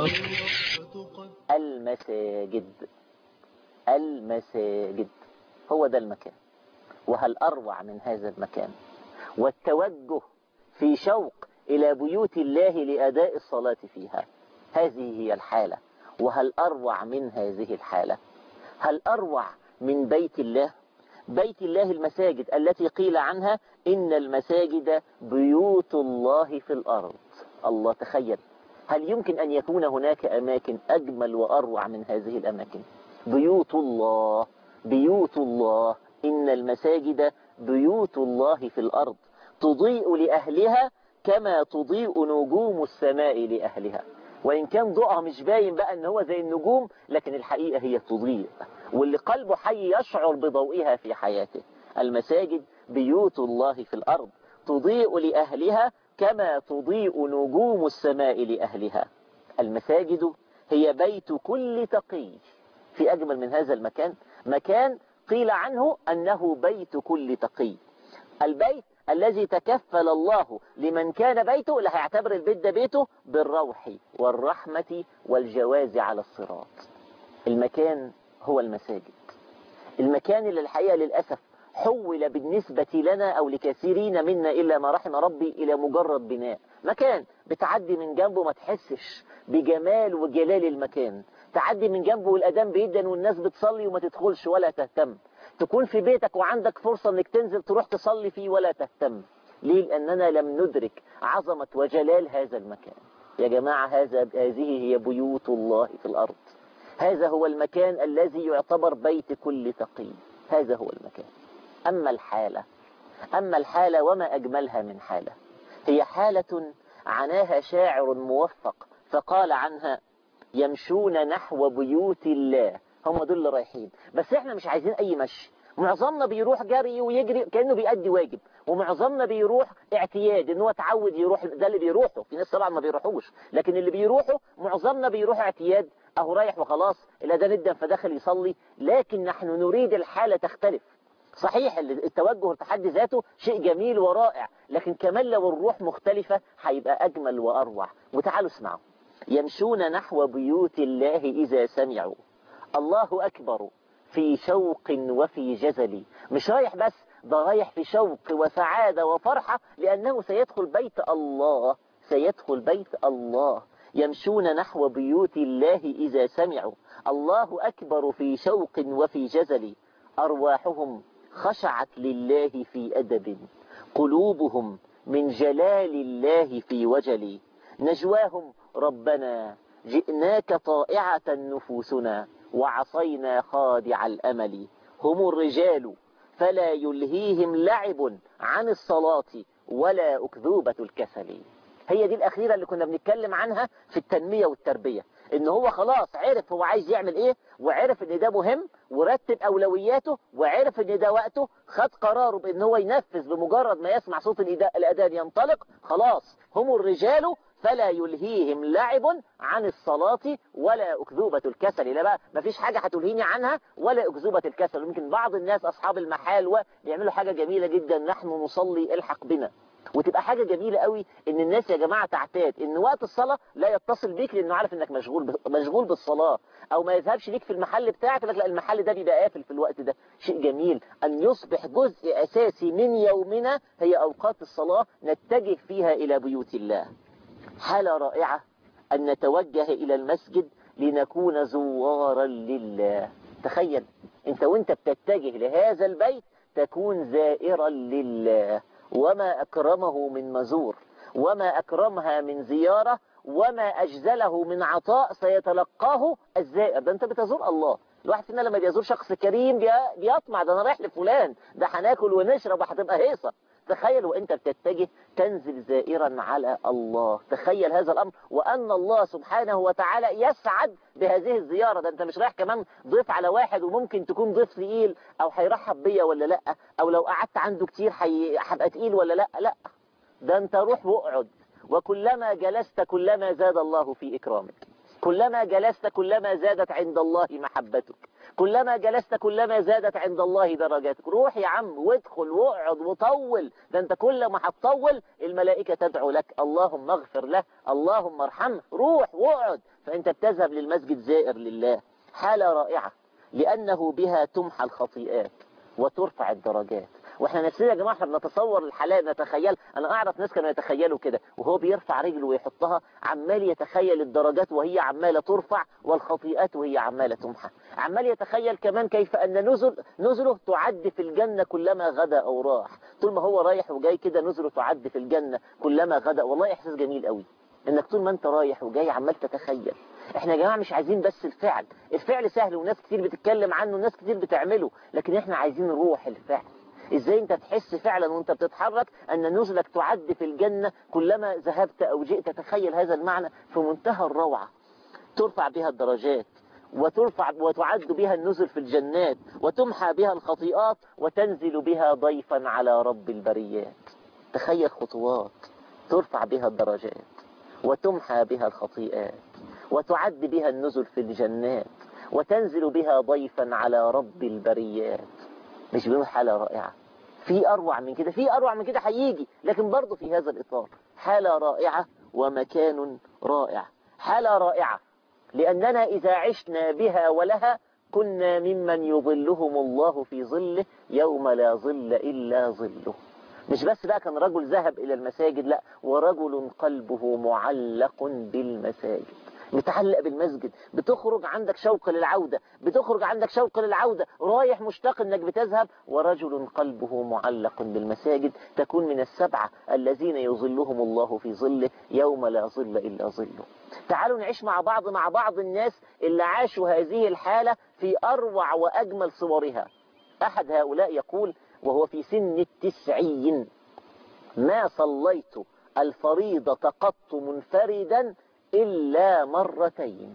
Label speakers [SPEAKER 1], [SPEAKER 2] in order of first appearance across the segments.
[SPEAKER 1] المساجد المساجد هو ده المكان وهل أروع من هذا المكان والتوجه في شوق إلى بيوت الله لأداء الصلاة فيها هذه هي الحالة وهل أروع من هذه الحالة هل أروع من بيت الله بيت الله المساجد التي قيل عنها إن المساجد بيوت الله في الأرض الله تخيل هل يمكن أن يكون هناك أماكن أجمل وأروع من هذه الأماكن بيوت الله بيوت الله إن المساجد بيوت الله في الأرض تضيء لأهلها كما تضيء نجوم السماء لأهلها وإن كان ضوءها مش باين بقى إن هو زي النجوم لكن الحقيقة هي تضيء واللي قلبه حي يشعر بضوئها في حياته المساجد بيوت الله في الأرض تضيء لأهلها كما تضيء نجوم السماء لأهلها المساجد هي بيت كل تقي في أجمل من هذا المكان مكان قيل عنه أنه بيت كل تقي البيت الذي تكفل الله لمن كان بيته اللي هيعتبر البيت ده بيته بالروح والرحمة والجواز على الصراط المكان هو المساجد المكان اللي الحقيقة للأسف حول بالنسبة لنا أو لكثيرين منا إلا ما رحم ربي إلى مجرد بناء مكان بتعدي من جنبه ما تحسش بجمال وجلال المكان تعدي من جنبه والأذان بيدن والناس بتصلي وما تدخلش ولا تهتم تكون في بيتك وعندك فرصة انك تنزل تروح تصلي فيه ولا تهتم ليه لأننا لم ندرك عظمة وجلال هذا المكان يا جماعة هذا هذه هي بيوت الله في الأرض هذا هو المكان الذي يعتبر بيت كل تقي هذا هو المكان أما الحالة أما الحالة وما أجملها من حالة هي حالة عناها شاعر موفق فقال عنها يمشون نحو بيوت الله هم دول اللي رايحين بس احنا مش عايزين اي مشي معظمنا بيروح جري ويجري كأنه بيأدي واجب ومعظمنا بيروح اعتياد ان هو اتعود يروح ده اللي بيروحوا في ناس طبعا ما بيروحوش لكن اللي بيروحوا معظمنا بيروح اعتياد اهو رايح وخلاص الاذان ادن فدخل يصلي لكن نحن نريد الحالة تختلف صحيح التوجه في حد ذاته شيء جميل ورائع لكن كمان لو الروح مختلفة هيبقى أجمل وأروع وتعالوا اسمعوا يمشون نحو بيوت الله إذا سمعوا الله أكبر في شوق وفي جزل مش رايح بس ده رايح في شوق وسعادة وفرحة لأنه سيدخل بيت الله سيدخل بيت الله يمشون نحو بيوت الله إذا سمعوا الله أكبر في شوق وفي جزل أرواحهم خشعت لله في أدب قلوبهم من جلال الله في وجل نجواهم ربنا جئناك طائعة نفوسنا وعصينا خادع الأمل هم الرجال فلا يلهيهم لعب عن الصلاة ولا أكذوبة الكسل هي دي الأخيرة اللي كنا بنتكلم عنها في التنمية والتربية ان هو خلاص عرف هو عايز يعمل ايه وعرف ان ده مهم ورتب اولوياته وعرف ان ده وقته خد قراره بان هو ينفذ بمجرد ما يسمع صوت الاذان ينطلق خلاص هم الرجال فلا يلهيهم لعب عن الصلاة ولا أكذوبة الكسل لا بقى مفيش حاجة هتلهيني عنها ولا أكذوبة الكسل ممكن بعض الناس أصحاب المحال بيعملوا حاجة جميلة جدا نحن نصلي الحق بنا وتبقى حاجة جميلة قوي ان الناس يا جماعة تعتاد ان وقت الصلاة لا يتصل بيك لانه عارف انك مشغول مشغول بالصلاة او ما يذهبش ليك في المحل بتاعك لك لا المحل ده بيبقى قافل في الوقت ده شيء جميل ان يصبح جزء اساسي من يومنا هي اوقات الصلاة نتجه فيها الى بيوت الله حالة رائعة ان نتوجه الى المسجد لنكون زوارا لله تخيل انت وانت بتتجه لهذا البيت تكون زائرا لله وما أكرمه من مزور وما أكرمها من زيارة وما أجزله من عطاء سيتلقاه الزائر ده أنت بتزور الله الواحد فينا لما بيزور شخص كريم بيطمع ده أنا رايح لفلان ده هناكل ونشرب وهتبقى هيصة تخيل وانت بتتجه تنزل زائرا على الله تخيل هذا الأمر وأن الله سبحانه وتعالى يسعد بهذه الزيارة ده انت مش رايح كمان ضيف على واحد وممكن تكون ضيف ثقيل او هيرحب بيا ولا لا او لو قعدت عنده كتير هبقى تقيل ولا لا لا ده انت روح واقعد وكلما جلست كلما زاد الله في إكرامك كلما جلست كلما زادت عند الله محبتك كلما جلست كلما زادت عند الله درجاتك روح يا عم وادخل واقعد وطول ده انت كل ما هتطول الملائكة تدعو لك اللهم اغفر له اللهم ارحمه روح واقعد فانت بتذهب للمسجد زائر لله حالة رائعة لأنه بها تمحى الخطيئات وترفع الدرجات واحنا نفسنا يا جماعه احنا بنتصور الحلال نتخيل انا اعرف ناس كانوا يتخيلوا كده وهو بيرفع رجله ويحطها عمال يتخيل الدرجات وهي عماله ترفع والخطيئات وهي عماله تمحى عمال يتخيل كمان كيف ان نزل نزله تعد في الجنه كلما غدا او راح طول ما هو رايح وجاي كده نزله تعد في الجنه كلما غدا والله احساس جميل قوي انك طول ما انت رايح وجاي عمال تتخيل احنا يا جماعه مش عايزين بس الفعل الفعل سهل وناس كتير بتتكلم عنه وناس كتير بتعمله لكن احنا عايزين روح الفعل ازاي انت تحس فعلا وانت بتتحرك ان نزلك تعد في الجنة كلما ذهبت او جئت تخيل هذا المعنى في منتهى الروعة ترفع بها الدرجات وترفع وتعد بها النزل في الجنات وتمحى بها الخطيئات وتنزل بها ضيفا على رب البريات تخيل خطوات ترفع بها الدرجات وتمحى بها الخطيئات وتعد بها النزل في الجنات وتنزل بها ضيفا على رب البريات مش بيقول حالة رائعة في أروع من كده في أروع من كده هيجي لكن برضه في هذا الإطار حالة رائعة ومكان رائع حالة رائعة لأننا إذا عشنا بها ولها كنا ممن يظلهم الله في ظله يوم لا ظل إلا ظله مش بس بقى كان رجل ذهب إلى المساجد لا ورجل قلبه معلق بالمساجد متعلق بالمسجد بتخرج عندك شوق للعودة بتخرج عندك شوق للعودة رايح مشتاق انك بتذهب ورجل قلبه معلق بالمساجد تكون من السبعة الذين يظلهم الله في ظله يوم لا ظل إلا ظله تعالوا نعيش مع بعض مع بعض الناس اللي عاشوا هذه الحالة في أروع وأجمل صورها أحد هؤلاء يقول وهو في سن التسعين ما صليت الفريضة قط منفردا إلا مرتين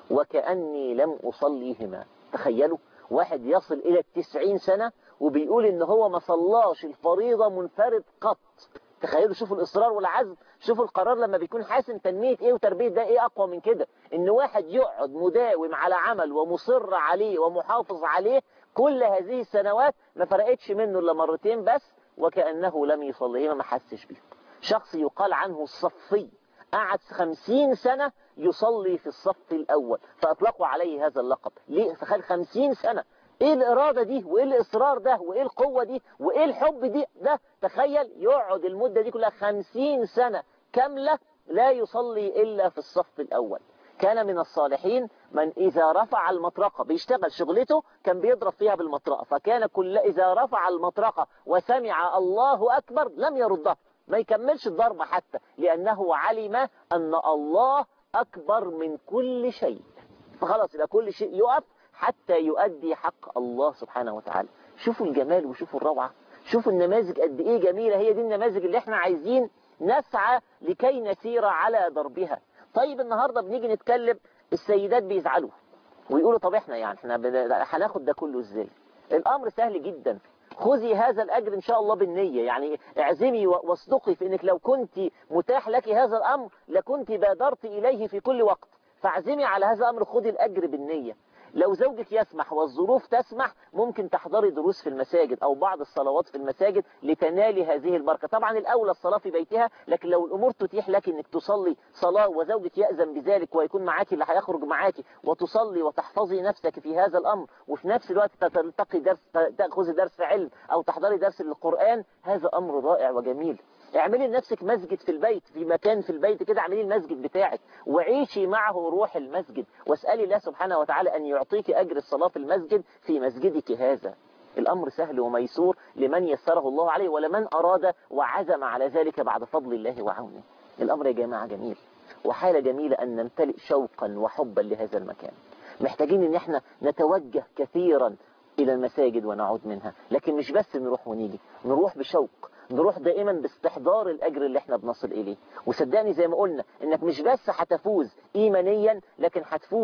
[SPEAKER 1] وكأني لم أصليهما تخيلوا واحد يصل إلى التسعين سنة وبيقول إن هو ما صلاش الفريضة منفرد قط تخيلوا شوفوا الإصرار والعزم شوفوا القرار لما بيكون حاسم تنمية إيه وتربية ده إيه أقوى من كده إن واحد يقعد مداوم على عمل ومصر عليه ومحافظ عليه كل هذه السنوات ما فرقتش منه إلا مرتين بس وكأنه لم يصليهما ما حسش بيه شخص يقال عنه الصفي قعد خمسين سنة يصلي في الصف الأول فأطلقوا عليه هذا اللقب ليه تخيل خمسين سنة ايه الإرادة دي وايه الإصرار ده وايه القوة دي وايه الحب دي ده تخيل يقعد المدة دي كلها خمسين سنة كاملة لا يصلي إلا في الصف الأول كان من الصالحين من إذا رفع المطرقة بيشتغل شغلته كان بيضرب فيها بالمطرقة فكان كل إذا رفع المطرقة وسمع الله أكبر لم يردها ما يكملش الضربة حتى لأنه علم أن الله أكبر من كل شيء فخلاص إلى كل شيء يقف حتى يؤدي حق الله سبحانه وتعالى شوفوا الجمال وشوفوا الروعة شوفوا النماذج قد إيه جميلة هي دي النماذج اللي احنا عايزين نسعى لكي نسير على دربها طيب النهاردة بنيجي نتكلم السيدات بيزعلوا ويقولوا طب احنا يعني احنا هناخد ده كله ازاي الامر سهل جدا خذي هذا الأجر إن شاء الله بالنية يعني اعزمي واصدقي في أنك لو كنت متاح لك هذا الأمر لكنت بادرت إليه في كل وقت فاعزمي على هذا الأمر خذي الأجر بالنية لو زوجك يسمح والظروف تسمح ممكن تحضري دروس في المساجد أو بعض الصلوات في المساجد لتنالي هذه البركة طبعا الأولى الصلاة في بيتها لكن لو الأمور تتيح لك أنك تصلي صلاة وزوجك يأذن بذلك ويكون معاك اللي هيخرج معاك وتصلي وتحفظي نفسك في هذا الأمر وفي نفس الوقت تلتقي درس تأخذي درس علم أو تحضري درس للقرآن هذا أمر رائع وجميل اعملي لنفسك مسجد في البيت في مكان في البيت كده اعملي المسجد بتاعك وعيشي معه روح المسجد واسألي الله سبحانه وتعالى أن يعطيك أجر الصلاة في المسجد في مسجدك هذا الأمر سهل وميسور لمن يسره الله عليه ولمن أراد وعزم على ذلك بعد فضل الله وعونه الأمر يا جماعة جميل وحالة جميلة أن نمتلئ شوقا وحبا لهذا المكان محتاجين ان احنا نتوجه كثيرا الى المساجد ونعود منها لكن مش بس نروح ونيجي نروح بشوق نروح دائما باستحضار الأجر اللي احنا بنصل إليه وصدقني زي ما قلنا انك مش بس هتفوز إيمانيا لكن هتفوز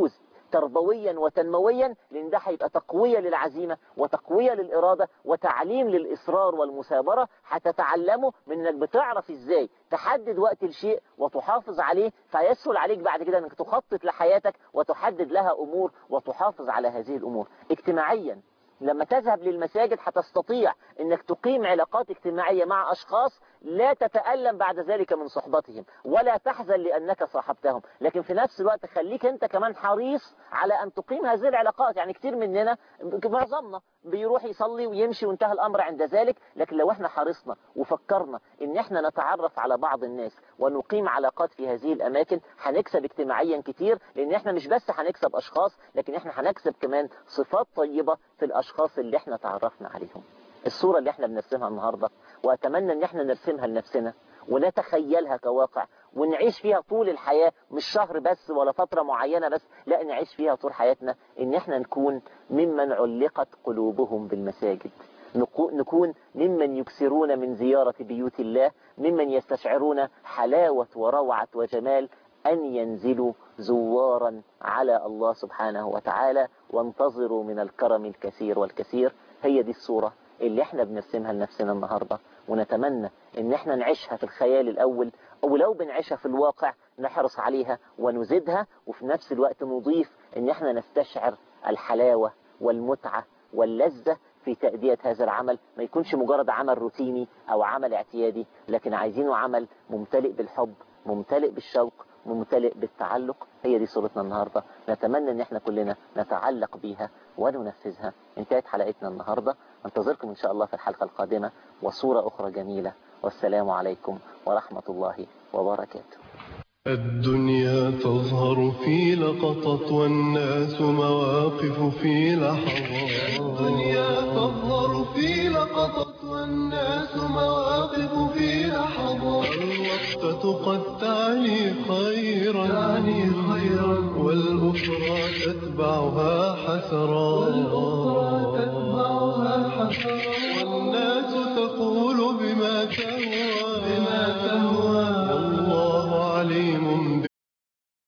[SPEAKER 1] تربويا وتنمويا لان ده هيبقى تقوية للعزيمة وتقوية للإرادة وتعليم للإصرار والمثابرة هتتعلمه من انك بتعرف ازاي تحدد وقت الشيء وتحافظ عليه فيسهل عليك بعد كده انك تخطط لحياتك وتحدد لها امور وتحافظ على هذه الامور اجتماعيا لما تذهب للمساجد هتستطيع انك تقيم علاقات اجتماعية مع اشخاص لا تتألم بعد ذلك من صحبتهم ولا تحزن لأنك صاحبتهم لكن في نفس الوقت خليك أنت كمان حريص على أن تقيم هذه العلاقات يعني كتير مننا معظمنا بيروح يصلي ويمشي وانتهى الأمر عند ذلك لكن لو احنا حرصنا وفكرنا ان احنا نتعرف على بعض الناس ونقيم علاقات في هذه الأماكن هنكسب اجتماعيا كتير لأن احنا مش بس هنكسب أشخاص لكن احنا هنكسب كمان صفات طيبة في الأشخاص اللي احنا تعرفنا عليهم الصورة اللي احنا بنرسمها النهاردة وأتمنى ان احنا نرسمها لنفسنا ونتخيلها كواقع ونعيش فيها طول الحياة مش شهر بس ولا فترة معينة بس لا نعيش فيها طول حياتنا ان احنا نكون ممن علقت قلوبهم بالمساجد نكون ممن يكسرون من زيارة بيوت الله ممن يستشعرون حلاوة وروعة وجمال أن ينزلوا زوارا على الله سبحانه وتعالى وانتظروا من الكرم الكثير والكثير هي دي الصورة اللي احنا بنرسمها لنفسنا النهاردة ونتمنى ان احنا نعيشها في الخيال الاول او لو بنعيشها في الواقع نحرص عليها ونزيدها وفي نفس الوقت نضيف ان احنا نستشعر الحلاوة والمتعة واللذة في تأدية هذا العمل ما يكونش مجرد عمل روتيني او عمل اعتيادي لكن عايزينه عمل ممتلئ بالحب ممتلئ بالشوق ممتلئ بالتعلق هي دي صورتنا النهاردة نتمنى ان احنا كلنا نتعلق بيها وننفذها انتهت حلقتنا النهاردة انتظركم ان شاء الله في الحلقة القادمة وصورة اخرى جميلة والسلام عليكم ورحمة الله وبركاته
[SPEAKER 2] الدنيا تظهر في لقطة والناس مواقف في لحظات الدنيا تظهر في لقطة والناس مواقف في لحظات الوقفة قد تعني خيرا تعني خيرا والأخرى تتبعها حسرات والأخرى تتبعها حسرات والناس